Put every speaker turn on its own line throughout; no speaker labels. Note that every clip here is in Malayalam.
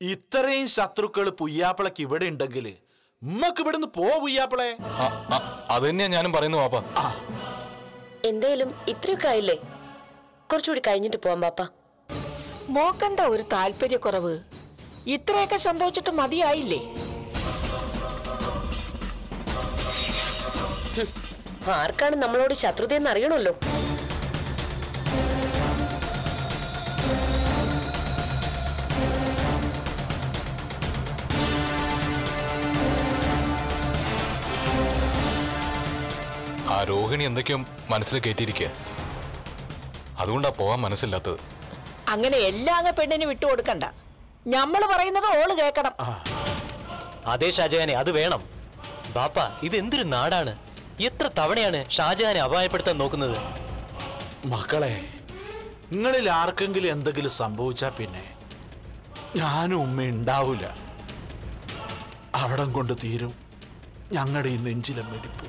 ഇത്രയും ശത്രുക്കൾ പുയ്യാപ്പിളക്ക് ഇവിടെ ഉണ്ടെങ്കിൽ ഉമ്മക്ക് ഇവിടുന്ന് പോ പുയ്യാപ്പിളെ
ആ, ആ, അത് തന്നെയാ ഞാനും പറയുന്നു പാപ്പ
എന്തായാലും ഇത്രയൊക്കെ ആയില്ലേ കുറച്ചുകൂടി കഴിഞ്ഞിട്ട് പോവാം പാപ്പ
മോക്കെന്താ ഒരു താല്പര്യക്കുറവ് ഇത്രയൊക്കെ സംഭവിച്ചിട്ട് മതിയായില്ലേ
ആർക്കാണ് നമ്മളോട് ശത്രുതയെന്ന് അറിയണമല്ലോ
ആ രോഹിണി എന്തൊക്കെയോ മനസ്സിൽ കയറ്റിയിരിക്കുക അതുകൊണ്ടാ പോവാൻ മനസ്സില്ലാത്തത്
അങ്ങനെ എല്ലാം അങ്ങ് പെണ്ണിന് വിട്ടുകൊടുക്കണ്ട ഞമ്മള് പറയുന്നത് ഓള് കേക്കണം
അതെ ഷാജഹാനെ അത് വേണം ബാപ്പ ഇത് എന്തൊരു നാടാണ് എത്ര തവണയാണ് ഷാജഹാനെ അപായപ്പെടുത്താൻ നോക്കുന്നത്
മക്കളെ നിങ്ങളിൽ ആർക്കെങ്കിലും എന്തെങ്കിലും സംഭവിച്ചാ പിന്നെ ഞാനും ഉമ്മ ഉണ്ടാവൂല അവിടം കൊണ്ട് തീരും ഞങ്ങളുടെ ഈ നെഞ്ചിലെ മെടിപ്പ്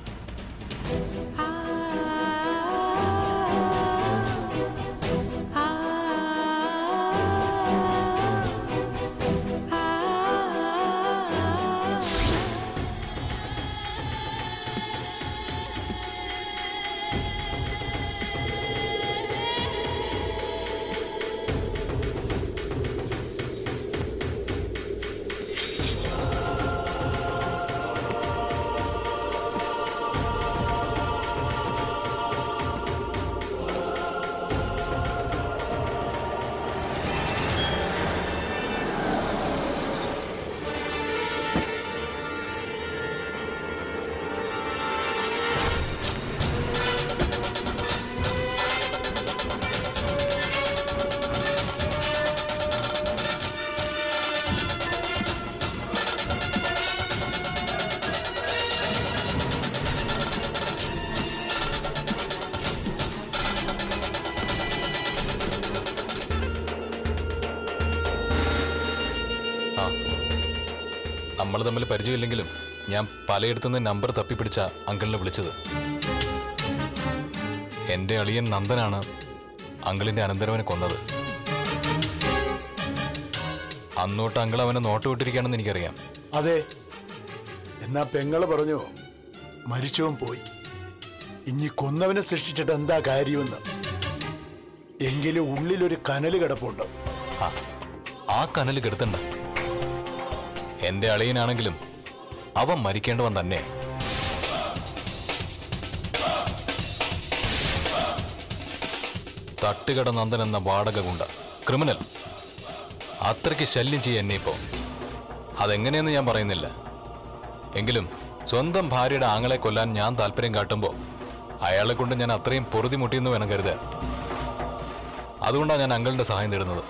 ആ നമ്മൾ തമ്മിൽ പരിചയമില്ലെങ്കിലും ഞാൻ പലയിടത്തുനിന്ന് നമ്പർ തപ്പിപ്പിടിച്ച അങ്കിളിനെ വിളിച്ചത് എന്റെ അളിയൻ നന്ദനാണ് അങ്കിളിന്റെ അനന്തരവനെ കൊന്നത് അന്നോട്ട് അങ്കിൾ അവനെ നോട്ട് വിട്ടിരിക്കുകയാണെന്ന് എനിക്കറിയാം
അതെ എന്നാ പെങ്ങള് പറഞ്ഞു മരിച്ചവൻ പോയി ഇനി കൊന്നവനെ സൃഷ്ടിച്ചിട്ട് എന്താ കാര്യമെന്ന് എങ്കിലും ഉള്ളിലൊരു കനല് കിടപ്പുണ്ട്
ആ, ആ കനൽ കെടുത്തണ്ട എന്റെ അളിയനാണെങ്കിലും അവൻ മരിക്കേണ്ടവൻ തന്നെ തട്ടുകട നന്ദൻ എന്ന വാടക ഗുണ്ട ക്രിമിനൽ അത്രയ്ക്ക് ശല്യം ചെയ്യ എന്നെ ഇപ്പോ അതെങ്ങനെയെന്ന് ഞാൻ പറയുന്നില്ല എങ്കിലും സ്വന്തം ഭാര്യയുടെ ആങ്ങളെ കൊല്ലാൻ ഞാൻ താല്പര്യം കാട്ടുമ്പോൾ അയാളെ കൊണ്ട് ഞാൻ അത്രയും പൊറുതി മുട്ടിയെന്ന് വേണം കരുതാൻ അതുകൊണ്ടാണ് ഞാൻ അങ്കിളിന്റെ സഹായം തേടുന്നത്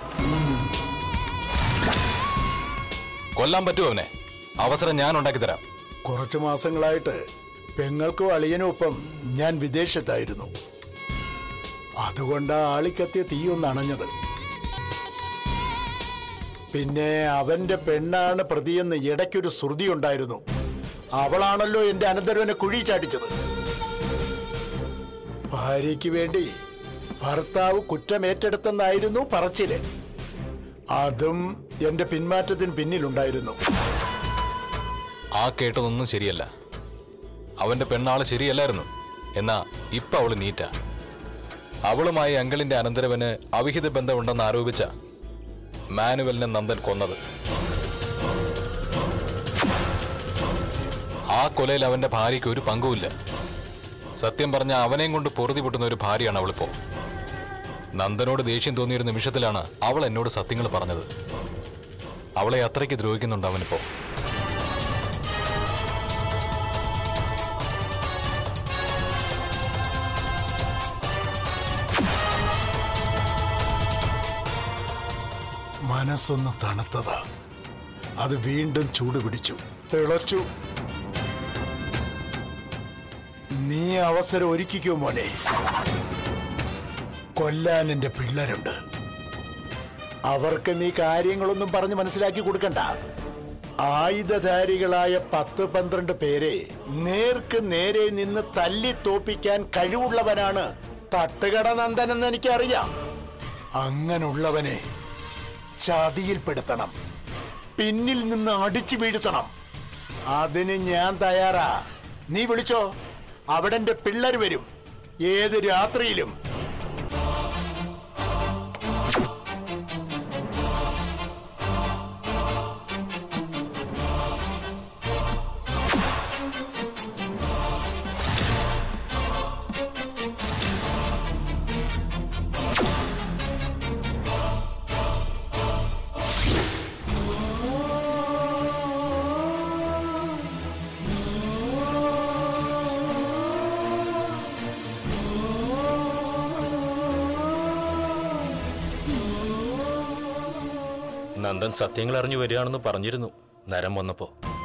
കൊല്ലാൻ പറ്റുമോ അവനെ അവസരം ഞാൻ ഉണ്ടാക്കി തരാം
കുറച്ചു മാസങ്ങളായിട്ട് പെങ്ങൾക്കും അളിയനും ഒപ്പം ഞാൻ വിദേശത്തായിരുന്നു അതുകൊണ്ടാ ആളിക്കത്തിയ തീയൊന്ന് അണഞ്ഞത് പിന്നെ അവന്റെ പെണ്ണാണ് പ്രതിയെന്ന് ഇടയ്ക്കൊരു ശ്രുതി ഉണ്ടായിരുന്നു അവളാണല്ലോ എന്റെ അനന്തരവനെ കുഴി ചാടിച്ചത് ഭാര്യയ്ക്ക് വേണ്ടി ഭർത്താവ് കുറ്റമേറ്റെടുത്തെന്നായിരുന്നു പറച്ചില് അതും എന്റെ പിന്മാറ്റത്തിന് പിന്നിലുണ്ടായിരുന്നു
ആ കേട്ടതൊന്നും ശരിയല്ല അവന്റെ പെണ്ണാള് ശരിയല്ലായിരുന്നു എന്നാ ഇപ്പൊ അവള് നീറ്റ അവളുമായി അങ്കിളിന്റെ അനന്തരവന് അവിഹിത ബന്ധമുണ്ടെന്ന് ആരോപിച്ച മാനുവലിനെ നന്ദൻ കൊന്നത് ആ കൊലയിൽ അവന്റെ ഭാര്യയ്ക്ക് ഒരു പങ്കുമില്ല സത്യം പറഞ്ഞ അവനെയും കൊണ്ട് പൊറുതി പൊട്ടുന്ന ഒരു ഭാര്യയാണ് അവളിപ്പോ നന്ദനോട് ദേഷ്യം തോന്നിയൊരു നിമിഷത്തിലാണ് അവൾ എന്നോട് സത്യങ്ങൾ പറഞ്ഞത് അവളെ അത്രയ്ക്ക് ദ്രോഹിക്കുന്നുണ്ട് അവനിപ്പോ
മനസ്സൊന്ന് തണുത്തതാ അത് വീണ്ടും ചൂട് പിടിച്ചു തിളച്ചു നീ അവസരം ഒരുക്കിക്കോ മോനെ കൊല്ലാൻ എന്റെ പിള്ളേരുണ്ട് അവർക്ക് നീ കാര്യങ്ങളൊന്നും പറഞ്ഞ് മനസ്സിലാക്കി കൊടുക്കണ്ട ആയുധധാരികളായ പത്ത് പന്ത്രണ്ട് പേരെ നേർക്ക് നേരെ നിന്ന് തല്ലി തോപ്പിക്കാൻ കഴിവുള്ളവനാണ് തട്ടുകട നന്ദനെന്ന് എനിക്കറിയാം അങ്ങനുള്ളവനെ ചതിയിൽപ്പെടുത്തണം പിന്നിൽ നിന്ന് അടിച്ചു വീഴ്ത്തണം അതിന് ഞാൻ തയ്യാറാ നീ വിളിച്ചോ അവിടെ എന്റെ പിള്ളേർ വരും ഏത് രാത്രിയിലും
നന്ദൻ സത്യങ്ങൾ അറിഞ്ഞു വരികയാണെന്ന് പറഞ്ഞിരുന്നു നരം വന്നപ്പോ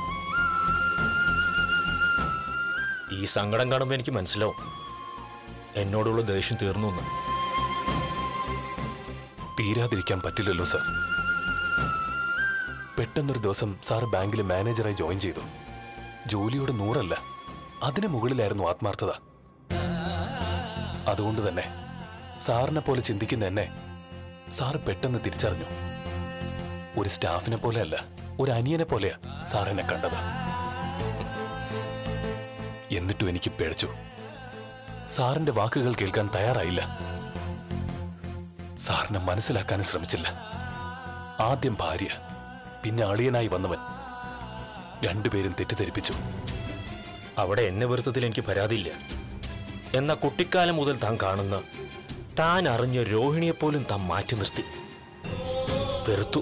ഈ സങ്കടം കാണുമ്പോൾ എനിക്ക് മനസ്സിലാവും എന്നോടുള്ള ദേഷ്യം തീർന്നു എന്ന്
തീരാതിരിക്കാൻ പറ്റില്ലല്ലോ സാർ പെട്ടെന്നൊരു ദിവസം സാർ ബാങ്കിൽ മാനേജറായി ജോയിൻ ചെയ്തു ജോലിയുടെ നൂറല്ല അതിന് മുകളിലായിരുന്നു ആത്മാർത്ഥത അതുകൊണ്ട് തന്നെ സാറിനെ പോലെ ചിന്തിക്കുന്ന എന്നെ സാർ പെട്ടെന്ന് തിരിച്ചറിഞ്ഞു ഒരു സ്റ്റാഫിനെ പോലെ അല്ല ഒരു അനിയനെ പോലെയാ സാർ എന്നെ കണ്ടത് എന്നിട്ടും എനിക്ക് പിഴച്ചു സാറിന്റെ വാക്കുകൾ കേൾക്കാൻ തയ്യാറായില്ല സാറിനെ മനസ്സിലാക്കാനും ശ്രമിച്ചില്ല ആദ്യം ഭാര്യ പിന്നെ അളിയനായി വന്നവൻ രണ്ടുപേരും തെറ്റിദ്ധരിപ്പിച്ചു
അവിടെ എന്നെ വെറുത്തതിൽ എനിക്ക് പരാതിയില്ല എന്നാ കുട്ടിക്കാലം മുതൽ താൻ കാണുന്ന താൻ അറിഞ്ഞ രോഹിണിയെപ്പോലും താൻ മാറ്റി നിർത്തി വെറുത്തു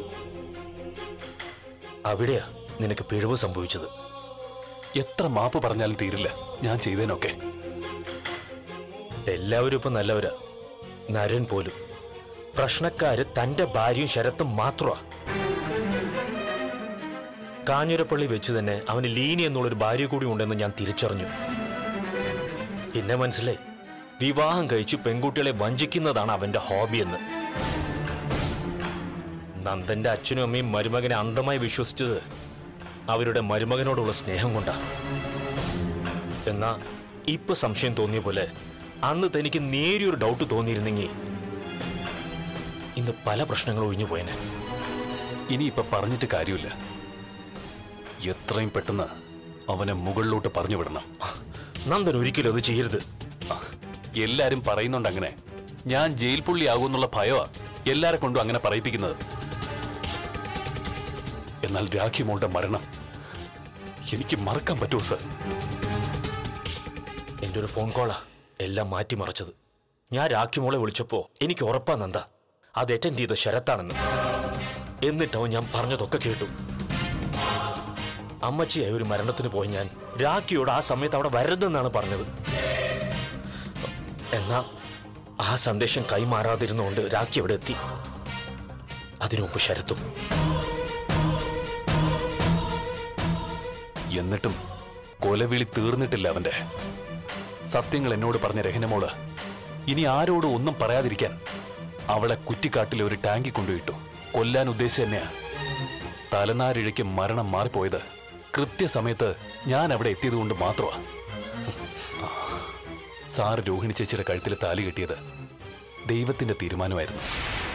അവിടെയാ നിനക്ക് പിഴവ് സംഭവിച്ചത്
എത്ര മാപ്പ് പറഞ്ഞാലും തീരില്ല ഞാൻ ചെയ്തേനൊക്കെ
എല്ലാവരും ഇപ്പൊ നല്ലവരാ നരൻ പോലും പ്രശ്നക്കാര് തന്റെ ഭാര്യയും ശരത്തും മാത്രമാ കാഞ്ഞിരപ്പള്ളി വെച്ച് തന്നെ അവന് ലീനി എന്നുള്ളൊരു ഭാര്യ കൂടി ഉണ്ടെന്ന് ഞാൻ തിരിച്ചറിഞ്ഞു പിന്നെ മനസ്സിലായി വിവാഹം കഴിച്ച് പെൺകുട്ടികളെ വഞ്ചിക്കുന്നതാണ് അവന്റെ ഹോബിയെന്ന് നന്ദന്റെ അച്ഛനും അമ്മയും മരുമകനെ അന്ധമായി വിശ്വസിച്ചത് അവരുടെ മരുമകനോടുള്ള സ്നേഹം കൊണ്ടാ എന്നാ ഇപ്പൊ സംശയം തോന്നിയ പോലെ അന്ന് തനിക്ക് നേരിയൊരു ഡൗട്ട് തോന്നിയിരുന്നെങ്കിൽ ഇന്ന് പല പ്രശ്നങ്ങളും ഒഴിഞ്ഞു പോയനെ
ഇനിയിപ്പൊ പറഞ്ഞിട്ട് കാര്യമില്ല എത്രയും പെട്ടെന്ന് അവനെ മുകളിലോട്ട് പറഞ്ഞു വിടണം
നന്ദൻ ഒരിക്കലും അത് ചെയ്യരുത്
എല്ലാരും പറയുന്നുണ്ട് അങ്ങനെ ഞാൻ ജയിൽ പുള്ളിയാകുമെന്നുള്ള ഭയമാ എല്ലാരെ കൊണ്ടും അങ്ങനെ പറയിപ്പിക്കുന്നത് എന്നാൽ രാഖി മോളുടെ മരണം എനിക്ക് മറക്കാൻ പറ്റുമോ സർ
എൻ്റെ ഒരു ഫോൺ കോളാ എല്ലാം മാറ്റിമറിച്ചത് ഞാൻ രാഖിമോളെ വിളിച്ചപ്പോ എനിക്ക് ഉറപ്പാ നന്ദ അത് അറ്റൻഡ് ചെയ്ത ശരത്താണെന്ന് എന്നിട്ടവൻ ഞാൻ പറഞ്ഞതൊക്കെ കേട്ടു അമ്മച്ചിയായി ഒരു മരണത്തിന് പോയി ഞാൻ രാഖിയോട് ആ സമയത്ത് അവിടെ വരരുതെന്നാണ് പറഞ്ഞത് എന്നാ ആ സന്ദേശം കൈമാറാതിരുന്നുകൊണ്ട് രാഖി അവിടെ എത്തി അതിനു മുമ്പ് ശരത്തും
എന്നിട്ടും കൊലവിളി തീർന്നിട്ടില്ല അവന്റെ സത്യങ്ങൾ എന്നോട് പറഞ്ഞ രഹനമോള് ഇനി ആരോടും ഒന്നും പറയാതിരിക്കാൻ അവളെ കുറ്റിക്കാട്ടിലെ ഒരു ടാങ്കി കൊണ്ടുപോയിട്ടു കൊല്ലാൻ ഉദ്ദേശിച്ച തന്നെയാ തലനാരിഴയ്ക്ക് മരണം മാറിപ്പോയത് കൃത്യസമയത്ത് ഞാൻ അവിടെ എത്തിയത് കൊണ്ട് മാത്രമാ സാറ് രോഹിണി ചേച്ചിയുടെ കഴുത്തിൽ താലി കെട്ടിയത് ദൈവത്തിന്റെ തീരുമാനമായിരുന്നു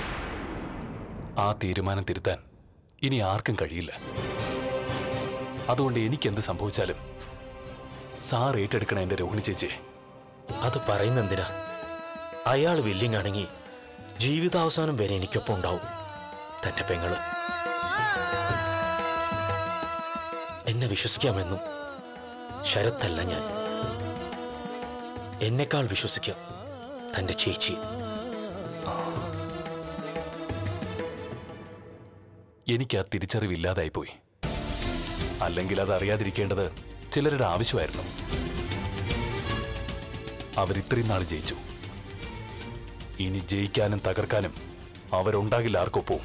ആ തീരുമാനം തിരുത്താൻ ഇനി ആർക്കും കഴിയില്ല അതുകൊണ്ട് എനിക്ക് എന്ത് സംഭവിച്ചാലും സാർ ഏറ്റെടുക്കണ എന്റെ രോഹിണി ചേച്ചിയെ
അത് പറയുന്ന എന്തിനാ അയാൾ വില്ലിങ് ആണെങ്കിൽ ജീവിതാവസാനം വരെ എനിക്കൊപ്പം ഉണ്ടാവും തന്റെ പെങ്ങള് എന്നെ വിശ്വസിക്കാമെന്നും ശരത്തല്ല ഞാൻ എന്നെക്കാൾ വിശ്വസിക്കാം തന്റെ ചേച്ചി
എനിക്ക് ആ തിരിച്ചറിവില്ലാതായി പോയി അല്ലെങ്കിൽ അത് അറിയാതിരിക്കേണ്ടത് ചിലരുടെ ആവശ്യമായിരുന്നു അവരിത്രയും നാൾ ജയിച്ചു ഇനി ജയിക്കാനും തകർക്കാനും അവരുണ്ടാകില്ല ആർക്കൊപ്പവും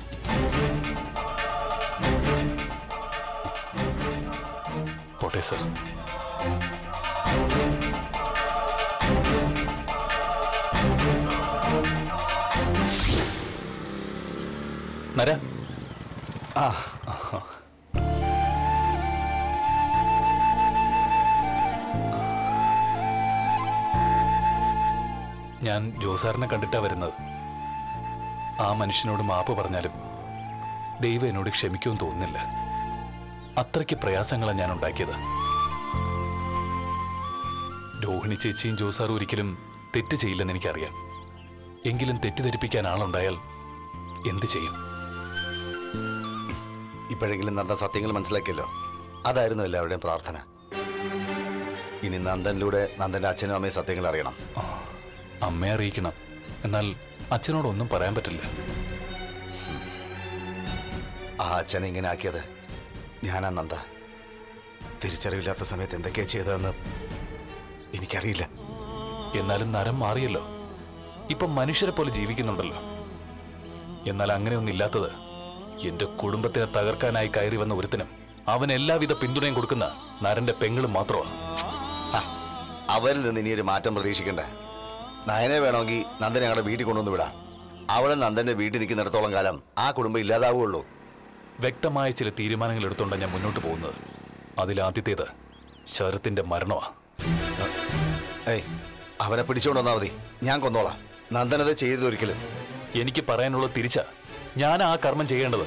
പോട്ടെ സർ നര ഞാൻ ജോസാറിനെ കണ്ടിട്ടാ വരുന്നത് ആ മനുഷ്യനോട് മാപ്പ് പറഞ്ഞാലും ദൈവം എന്നോട് ക്ഷമിക്കുമെന്ന് തോന്നുന്നില്ല അത്രയ്ക്ക് പ്രയാസങ്ങളാണ് ഞാൻ ഉണ്ടാക്കിയത് രോഹിണി ചേച്ചിയും ജോസാറും ഒരിക്കലും തെറ്റ് ചെയ്യില്ലെന്ന് എനിക്കറിയാം എങ്കിലും തെറ്റിദ്ധരിപ്പിക്കാൻ ആളുണ്ടായാൽ എന്ത് ചെയ്യും
ഇപ്പോഴെങ്കിലും നന്ദൻ സത്യങ്ങൾ മനസ്സിലാക്കിയല്ലോ അതായിരുന്നു എല്ലാവരുടെയും പ്രാർത്ഥന ഇനി നന്ദനിലൂടെ നന്ദന്റെ അച്ഛനും അമ്മയും സത്യങ്ങൾ അറിയണം
അമ്മയെ അറിയിക്കണം എന്നാൽ അച്ഛനോടൊന്നും പറയാൻ പറ്റില്ല
ആ അച്ഛനെ ഇങ്ങനെ ആക്കിയത് ഞാനാ നന്ദ തിരിച്ചറിവില്ലാത്ത സമയത്ത് എന്തൊക്കെയാ ചെയ്തതെന്ന് എനിക്കറിയില്ല
എന്നാലും നരം മാറിയല്ലോ ഇപ്പം മനുഷ്യരെ പോലെ ജീവിക്കുന്നുണ്ടല്ലോ എന്നാൽ അങ്ങനെയൊന്നും ഇല്ലാത്തത് എന്റെ കുടുംബത്തിനെ തകർക്കാനായി കയറി വന്ന ഒരുത്തനും അവൻ എല്ലാവിധ പിന്തുണയും കൊടുക്കുന്ന നരന്റെ പെങ്ങളും മാത്രമാണ്
ആ, അവരിൽ നിന്ന് ഇനി ഒരു മാറ്റം പ്രതീക്ഷിക്കണ്ട നയനെ വേണമെങ്കിൽ നന്ദനെ ഞങ്ങളുടെ വീട്ടിൽ കൊണ്ടുവന്ന് വിടാം അവളെ നന്ദന്റെ വീട്ടിൽ നിൽക്കുന്നിടത്തോളം കാലം ആ കുടുംബം ഇല്ലാതാവുകയുള്ളൂ
വ്യക്തമായ ചില തീരുമാനങ്ങൾ എടുത്തുകൊണ്ടാണ് ഞാൻ മുന്നോട്ട് പോകുന്നത് അതിലാദ്യത്തേത് ശരത്തിന്റെ മരണമാ
ഏയ് അവനെ പിടിച്ചുകൊണ്ട് വന്നാൽ മതി ഞാൻ കൊന്നോളാം നന്ദനത് ചെയ്തൊരിക്കലും
എനിക്ക് പറയാനുള്ളത് തിരിച്ച ഞാൻ ആ കർമ്മം ചെയ്യേണ്ടത്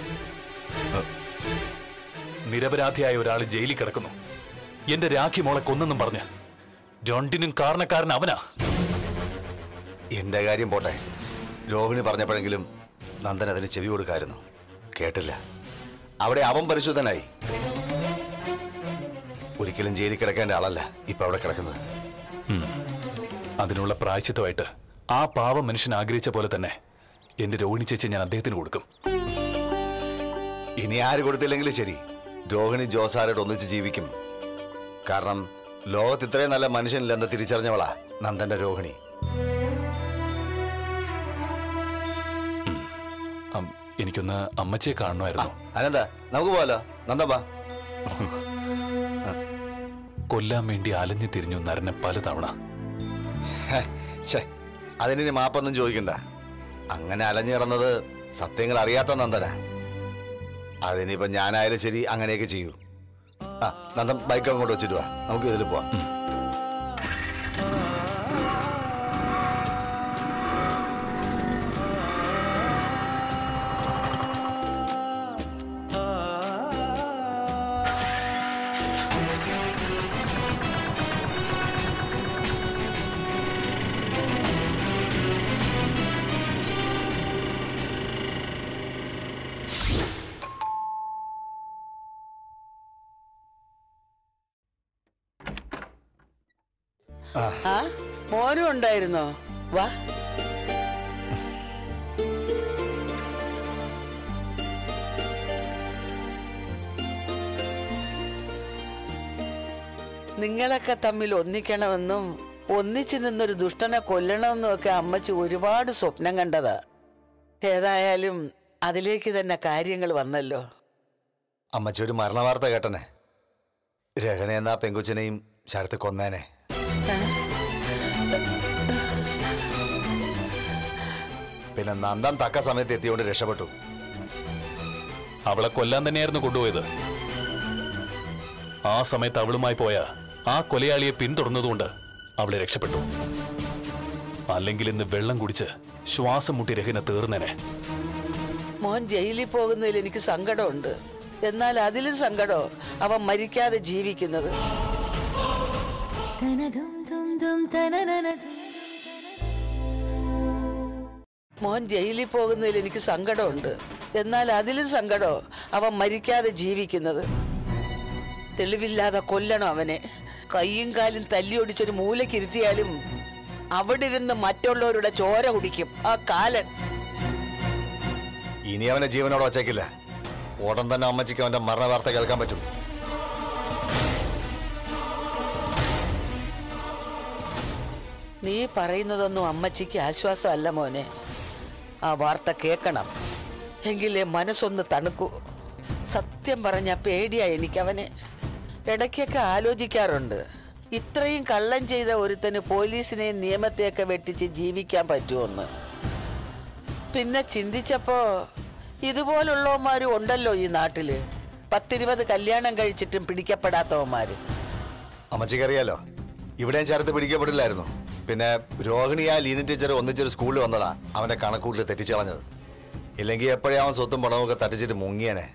നിരപരാധിയായ ഒരാൾ ജയിലിൽ കിടക്കുന്നു എന്റെ രാഖി മോളെ കൊന്നെന്നും പറഞ്ഞ് രണ്ടിനും കാരണക്കാരൻ അവനാ
എന്റെ കാര്യം പോട്ടെ രോഹിണി പറഞ്ഞപ്പോഴെങ്കിലും നന്ദൻ അതിന് ചെവി കൊടുക്കായിരുന്നു കേട്ടില്ല അവിടെ അവൻ പരിശുദ്ധനായി ഒരിക്കലും ജയിലിൽ കിടക്കേണ്ട ആളല്ല ഇപ്പൊ അവിടെ കിടക്കുന്നത്
അതിനുള്ള പ്രായച്ചിത്തമായിട്ട് ആ പാവം മനുഷ്യൻ ആഗ്രഹിച്ച പോലെ തന്നെ എന്റെ രോഹിണി ചേച്ചി ഞാൻ അദ്ദേഹത്തിന് കൊടുക്കും
ഇനി ആര് കൊടുത്തില്ലെങ്കിലും ശരി രോഹിണി ജോസാരോട് ഒന്നിച്ച് ജീവിക്കും കാരണം ലോകത്ത് ഇത്രയും നല്ല മനുഷ്യനില്ലെന്ന് തിരിച്ചറിഞ്ഞവളാ നന്ദന്റെ രോഹിണി
അം, എനിക്കൊന്ന് അമ്മച്ചിയെ കാണണമായിരുന്നു
അനന്ത നമുക്ക് പോവാലോ നന്ദൻ വാ
കൊല്ലാൻ വേണ്ടി അലഞ്ഞു തിരിഞ്ഞു നരനെ പലതവണ
ഹേ, ഛേ, അതിനി മാപ്പൊന്നും ചോദിക്കണ്ട അങ്ങനെ അലഞ്ഞു കിടന്നത് സത്യങ്ങൾ അറിയാത്ത നന്ദന അതിനിപ്പോ ഞാനായാലും ശരി അങ്ങനെയൊക്കെ ചെയ്യൂ ആ നന്ദൻ ബൈക്ക് അങ്ങോട്ട് വെച്ചിട്ട് വാ നമുക്ക് ഇതിൽ പോവാം
ആ മോനും ഉണ്ടായിരുന്നോ വാ നിങ്ങളൊക്കെ തമ്മിൽ ഒന്നിക്കണമെന്നും ഒന്നിച്ചു നിന്നൊരു ദുഷ്ടനെ കൊല്ലണമെന്നും ഒക്കെ അമ്മച്ചി ഒരുപാട് സ്വപ്നം കണ്ടതാ ഏതായാലും അതിലേക്ക് തന്നെ കാര്യങ്ങൾ വന്നല്ലോ
അമ്മച്ചി ഒരു മരണവാർത്ത കേട്ടനെ രഹന എന്ന ആ പെങ്കൊച്ചിനെയും ശരത്ത് കൊന്നേനെ പിന്നെ നന്ദൻ തക്ക സമയത്ത് എത്തിയോണ്ട് രക്ഷപ്പെട്ടു
അവളെ കൊല്ലാൻ തന്നെയായിരുന്നു കൊണ്ടുപോയത് ആ സമയത്ത് അവളുമായി പോയ ആ കൊലയാളിയെ പിന്തുടർന്നതുകൊണ്ട് അവളെ രക്ഷപ്പെട്ടു അല്ലെങ്കിൽ ഇന്ന് വെള്ളം കുടിച്ച് ശ്വാസം മുട്ടി രഹന തീർന്നേനെ
മോൻ ജയിലിൽ പോകുന്നതിൽ എനിക്ക് സങ്കടമുണ്ട് എന്നാൽ അതിലും സങ്കടം അവൻ മരിക്കാതെ ജീവിക്കുന്നത് മോൻ ജയിലിൽ പോകുന്നതിൽ എനിക്ക് സങ്കടമുണ്ട് എന്നാൽ അതിലും സങ്കടം അവൻ മരിക്കാതെ ജീവിക്കുന്നത് തെളിവില്ലാതെ കൊല്ലണം അവനെ കൈയും കാലും തല്ലിയൊടിച്ചൊരു മൂലക്കിരുത്തിയാലും അവിടെ ഇരുന്ന് മറ്റുള്ളവരുടെ ചോര കുടിക്കും ആ കാലൻ
ഇനി അവനെ ജീവനോടെ വച്ചേക്കില്ല ഉടൻ തന്നെ അമ്മച്ചിക്ക് അവന്റെ മരണവാർത്ത കേൾക്കാൻ പറ്റും
നീ പറയുന്നതൊന്നും അമ്മച്ചിക്ക് ആശ്വാസമല്ല മോനെ ആ വാർത്ത കേൾക്കണം എങ്കിലേ മനസ്സൊന്ന് തണുക്കൂ സത്യം പറഞ്ഞ പേടിയാ എനിക്കവനെ ഇടയ്ക്കൊക്കെ ആലോചിക്കാറുണ്ട് ഇത്രയും കള്ളം ചെയ്ത ഒരുത്തന് പോലീസിനെയും നിയമത്തെയൊക്കെ വെട്ടിച്ച് ജീവിക്കാൻ പറ്റുമെന്ന് പിന്നെ ചിന്തിച്ചപ്പോ ഇതുപോലുള്ളവന്മാരും ഉണ്ടല്ലോ ഈ നാട്ടില് പത്തിരുപത് കല്യാണം കഴിച്ചിട്ടും പിടിക്കപ്പെടാത്തവന്മാര്
അമ്മച്ചിക്കറിയാലോ ഇവിടെയും ചരത്ത് പിടിക്കപ്പെടില്ലായിരുന്നു പിന്നെ രോഹിണിയാ ലീന ടീച്ചർ ഒന്നിച്ചൊരു സ്കൂളിൽ വന്നതാ അവന്റെ കണക്കൂട്ടിൽ തെറ്റിച്ചു കളഞ്ഞത് ഇല്ലെങ്കിൽ എപ്പോഴേ അവൻ സ്വത്തും പണമൊക്കെ തട്ടിച്ചിട്ട് മുങ്ങിയനെ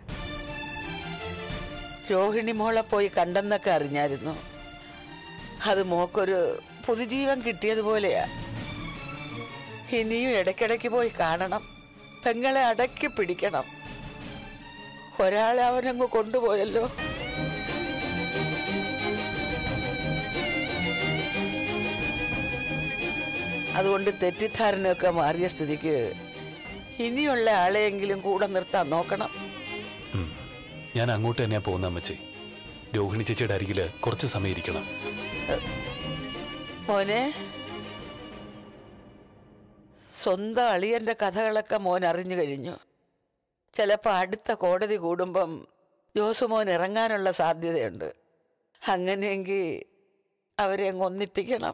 രോഹിണി മോളെ പോയി കണ്ടെന്നൊക്കെ അറിഞ്ഞായിരുന്നു അത് മോക്കൊരു പുതുജീവൻ കിട്ടിയതുപോലെയാ ഇനിയും ഇടയ്ക്കിടയ്ക്ക് പോയി കാണണം പെങ്ങളെ അടക്കി പിടിക്കണം ഒരാളെ അവനങ്ങ് കൊണ്ടുപോയല്ലോ അതുകൊണ്ട് തെറ്റിദ്ധാരണയൊക്കെ മാറിയ സ്ഥിതിക്ക് ഇനിയുള്ള ആളെയെങ്കിലും കൂടെ നിർത്താൻ നോക്കണം
ഉം. ഞാൻ അങ്ങോട്ട് തന്നെയാ പോകുന്ന അമ്മച്ചി രോഹിണി ചേച്ചിയുടെ അരികില് കുറച്ച് സമയം ഇരിക്കണം
മോനെ സ്വന്തം അളിയന്റെ കഥകളൊക്കെ മോൻ അറിഞ്ഞു കഴിഞ്ഞു ചിലപ്പോൾ അടുത്ത കോടതി കൂടുമ്പം ജോസ് മോൻ ഇറങ്ങാനുള്ള സാധ്യതയുണ്ട് അങ്ങനെയെങ്കിൽ അവരെ അങ്ങ് ഒന്നിപ്പിക്കണം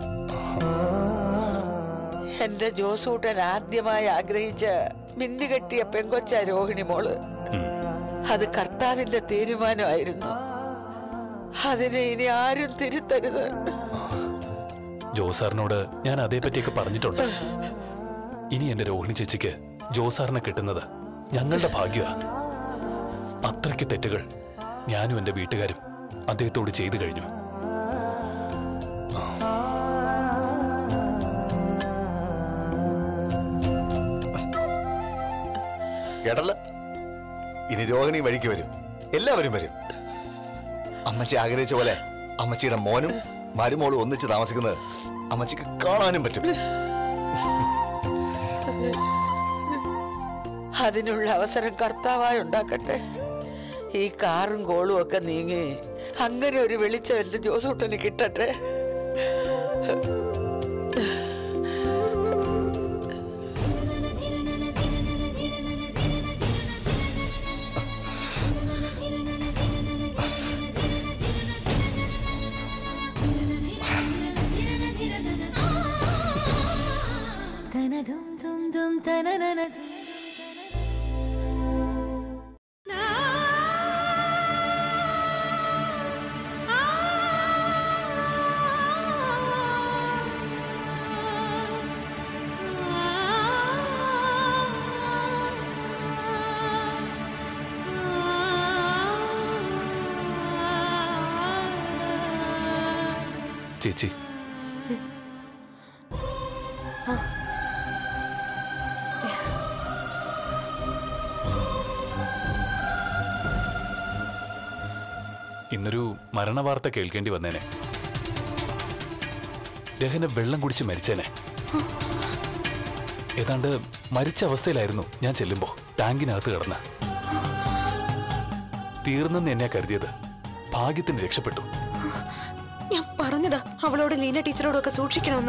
എന്റെ ജോസൂട്ടൻ ആദ്യമായി ആഗ്രഹിച്ച മിന്നുകെട്ടിയ പെങ്കൊച്ച രോഹിണി മോള് അത് കർത്താവിന്റെ തീരുമാനമായിരുന്നു അതിനെ ഇനി ആരും തിരുത്തരുത്
ജോസാറിനോട് ഞാൻ അതേപറ്റിയൊക്കെ പറഞ്ഞിട്ടുണ്ട് ഇനി എന്റെ രോഹിണി ചേച്ചിക്ക് ജോസാറിനെ കിട്ടുന്നത് ഞങ്ങളുടെ ഭാഗ്യമാ അത്രയ്ക്ക് തെറ്റുകൾ ഞാനും എന്റെ വീട്ടുകാരും അദ്ദേഹത്തോട് ചെയ്തു കഴിഞ്ഞു
കേട്ടല്ല ഇനി രോഹിണി വഴിക്ക് വരും എല്ലാവരും വരും അമ്മച്ചി ആഗ്രഹിച്ച പോലെ അമ്മച്ചിയുടെ മോനും മരുമോളും ഒന്നിച്ച് താമസിക്കുന്നത് അമ്മച്ചിക്ക് കാണാനും പറ്റും
അതിനുള്ള അവസരം കർത്താവായി ഉണ്ടാക്കട്ടെ ഈ കാറും കോളും ഒക്കെ നീങ്ങി അങ്ങനെ ഒരു വെളിച്ചം എന്റെ ജോസൂട്ടന് കിട്ടട്ടെ
തനതും തും തും തനനനതും
ചേച്ചി ഇന്നൊരു മരണവാർത്ത കേൾക്കേണ്ടി വന്നേനെ രഹന വെള്ളം കുടിച്ച് മരിച്ചേനെ ഏതാണ്ട് മരിച്ച അവസ്ഥയിലായിരുന്നു ഞാൻ ചെല്ലുമ്പോ ടാങ്കിനകത്ത് കിടന്ന് തീർന്നെന്ന് എന്നെയാ കരുതിയത് ഭാഗ്യത്തിന് രക്ഷപ്പെട്ടു
ഞാൻ പറഞ്ഞതാ അവളോട് ലീന ടീച്ചറോടും ഒക്കെ സൂക്ഷിക്കണമെന്ന്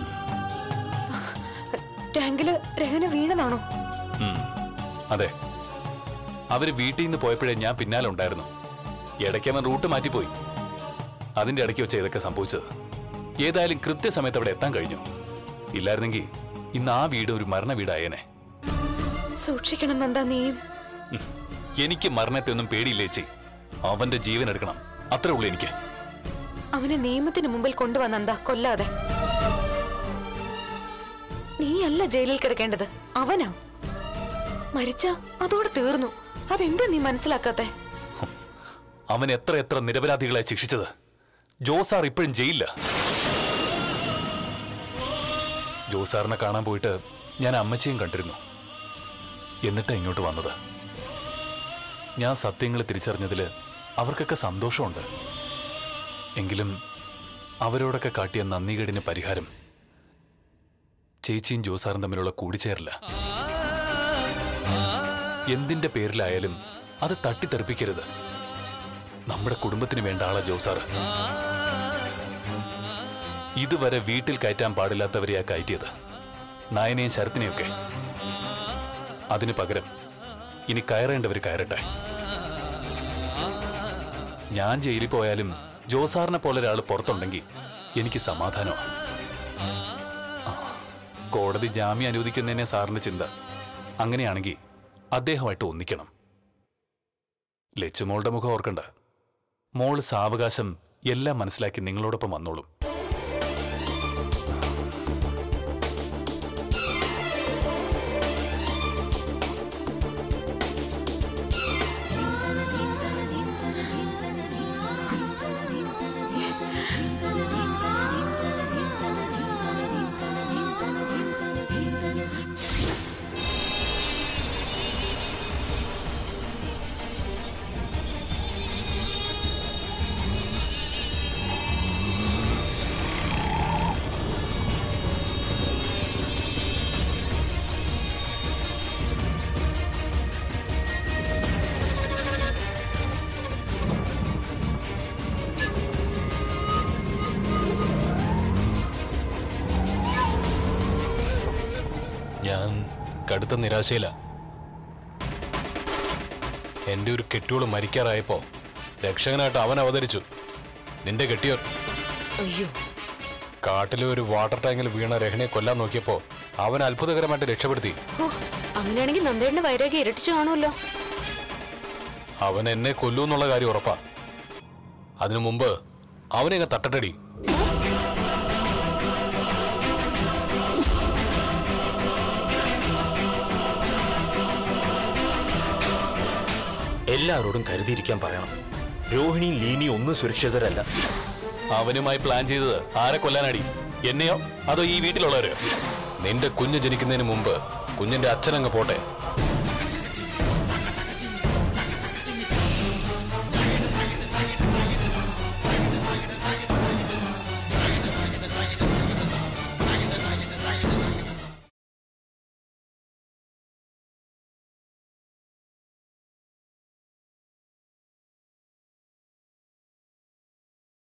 ടാങ്കില് രഹന വീണതാണോ
ഉം. അതെ അവര് വീട്ടിൽ നിന്ന് പോയപ്പോഴേ ഞാൻ പിന്നാലെ ഉണ്ടായിരുന്നു ഇടയ്ക്ക് അവൻ റൂട്ട് മാറ്റിപ്പോയി അതിന്റെ ഇടയ്ക്ക് വെച്ച് ഇതൊക്കെ സംഭവിച്ചത് ഏതായാലും കൃത്യസമയത്ത് അവിടെ എത്താൻ കഴിഞ്ഞു ഇല്ലായിരുന്നെങ്കിൽ ഇന്ന് ആ വീട് ഒരു മരണ വീടായേനെ
സൂക്ഷിക്കണം നന്ദാ നീയും
ഉം. എനിക്ക് മരണത്തെ ഒന്നും പേടിയില്ലേ ചേച്ചി അവന്റെ ജീവൻ എടുക്കണം അത്രേ ഉള്ളൂ എനിക്ക്
അവനെ നിയമത്തിന് മുമ്പിൽ കൊണ്ടുവന്ന എന്താ കൊല്ലാതെ നീയല്ല ജയിലിൽ കിടക്കേണ്ടത് അവനാ മരിച്ച അതോടെ തീർന്നു അതെന്താ നീ മനസ്സിലാക്കാത്തെ
അവൻ എത്ര എത്ര നിരപരാധികളെ ശിക്ഷിച്ചത് ജോസാർ ഇപ്പോഴും ജയിലില്ല ജോസാറിനെ കാണാൻ പോയിട്ട് ഞാൻ അമ്മച്ചിയും കണ്ടിരുന്നു എന്നിട്ടാ ഇങ്ങോട്ട് വന്നത് ഞാൻ സത്യങ്ങൾ തിരിച്ചറിഞ്ഞതിൽ അവർക്കൊക്കെ സന്തോഷമുണ്ട് എങ്കിലും അവരോടൊക്കെ കാട്ടിയ നന്ദികേടിന് പരിഹാരം ചേച്ചിയും ജോസാറും തമ്മിലുള്ള കൂടിച്ചേരല എന്തിന്റെ പേരിലായാലും അത് തട്ടിത്തെറിപ്പിക്കരുത് നമ്മുടെ കുടുംബത്തിന് വേണ്ട ആളാ ജോസാറ് ഇതുവരെ വീട്ടിൽ കയറ്റാൻ പാടില്ലാത്തവരെയാ കയറ്റിയത് നായനെയും ശരത്തിനെയൊക്കെ അതിന് പകരം ഇനി കയറേണ്ടവർ കയറട്ടെ ഞാൻ ജയിലിൽ പോയാലും ജോസാറിനെ പോലെ ഒരാൾ പുറത്തുണ്ടെങ്കിൽ എനിക്ക് സമാധാനമാണ് ആ, കോടതി ജാമ്യം അനുവദിക്കുന്നതിനെ സാറിന്റെ ചിന്ത അങ്ങനെയാണെങ്കിൽ അദ്ദേഹമായിട്ട് ഒന്നിക്കണം ലച്ചുമോളുടെ മുഖം ഓർക്കണ്ട മോള് സാവകാശം എല്ലാം മനസ്സിലാക്കി നിങ്ങളോടൊപ്പം വന്നോളും
ഞാൻ കടുത്ത നിരാശയില എന്റെ ഒരു കെട്ടിയോള് മരിക്കാറായപ്പോ രക്ഷകനായിട്ട് അവൻ അവതരിച്ചു നിന്റെ കെട്ടിയോൻ
അയ്യോ
കാട്ടിലെ ഒരു വാട്ടർ ടാങ്കിൽ വീണ രഹനെ കൊല്ലാൻ നോക്കിയപ്പോ അവൻ അത്ഭുതകരമായിട്ട് രക്ഷപ്പെടുത്തി
ഓ അങ്ങനെയാണെങ്കിൽ നന്ദേണ്ണ വൈരാഗ്യം ഇരട്ടിച്ചു കാണുമല്ലോ
അവൻ എന്നെ കൊല്ലൂ എന്നുള്ള കാര്യം ഉറപ്പാ അതിനു മുമ്പ് അവനെ അങ്ങ് തട്ടട്ടടി
എല്ലാവരോടും കരുതിയിരിക്കാൻ പറയണം രോഹിണിയും ലീനിയും ഒന്നും സുരക്ഷിതരല്ല
അവനുമായി പ്ലാൻ ചെയ്തത് ആരെ കൊല്ലാനടി എന്നെയോ അതോ ഈ വീട്ടിലുള്ളവരെയോ നിന്റെ കുഞ്ഞ് ജനിക്കുന്നതിന് മുമ്പ് കുഞ്ഞിന്റെ അച്ഛനങ്ങ് പോട്ടെ